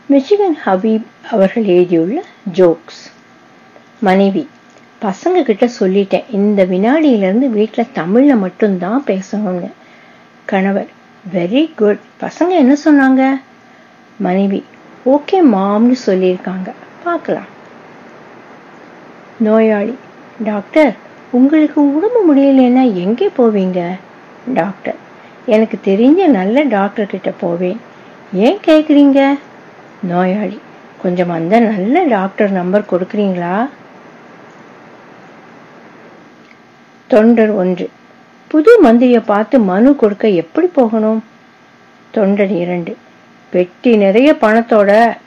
Michigan ஹபீப் அவர்கள் எழுதியுள்ள jokes மனைவி பசங்க கிட்ட சொல்லிட்டேன் இந்த வினாடியிலிருந்து வீட்டில் தமிழ்ல மட்டும்தான் பேசணும்னு கணவர் வெரி குட் பசங்க என்ன சொன்னாங்க மனைவி ஓகே மாம்னு சொல்லியிருக்காங்க பார்க்கலாம் நோயாளி டாக்டர் உங்களுக்கு உடம்பு முடியலன்னா எங்கே போவீங்க டாக்டர் எனக்கு தெரிஞ்ச நல்ல டாக்டர் கிட்ட போவேன் ஏன் கேட்குறீங்க நோயாளி கொஞ்சம் அந்த நல்ல டாக்டர் நம்பர் கொடுக்குறீங்களா தொண்டர் ஒன்று புது மந்திரியை பார்த்து மனு கொடுக்க எப்படி போகணும் தொண்டர் இரண்டு பெட்டி நிறைய பணத்தோட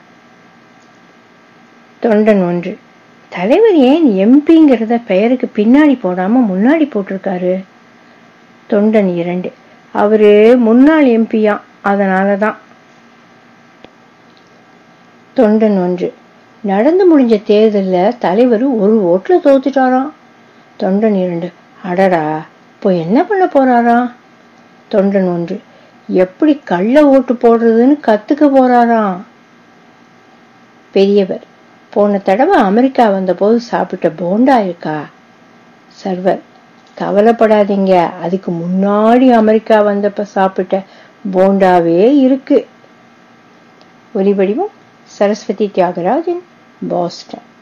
தொண்டன் ஒன்று தலைவர் ஏன் எம்பிங்கிறத பெயருக்கு பின்னாடி போடாம முன்னாடி போட்டிருக்காரு தொண்டன் இரண்டு அவரு முன்னாள் எம்பியா அதனாலதான் தொண்டன் ஒன்று நடந்து முடிஞ்ச தேர்தல்ல தலைவர் ஒரு ஓட்டுல தோத்துட்டாராம் தொண்டன் இரண்டு அடடா இப்போ என்ன பண்ண போறாராம் தொண்டன் ஒன்று எப்படி கள்ள ஓட்டு போடுறதுன்னு கத்துக்க போறாராம் பெரியவர் போன தடவை அமெரிக்கா வந்தபோது சாப்பிட்ட போண்டா இருக்கா சர்வர் கவலைப்படாதீங்க அதுக்கு முன்னாடி அமெரிக்கா வந்தப்ப சாப்பிட்ட போண்டாவே இருக்கு ஒலிவடிவம் சரஸ்வதி தியாகராஜன் பாஸ்டன்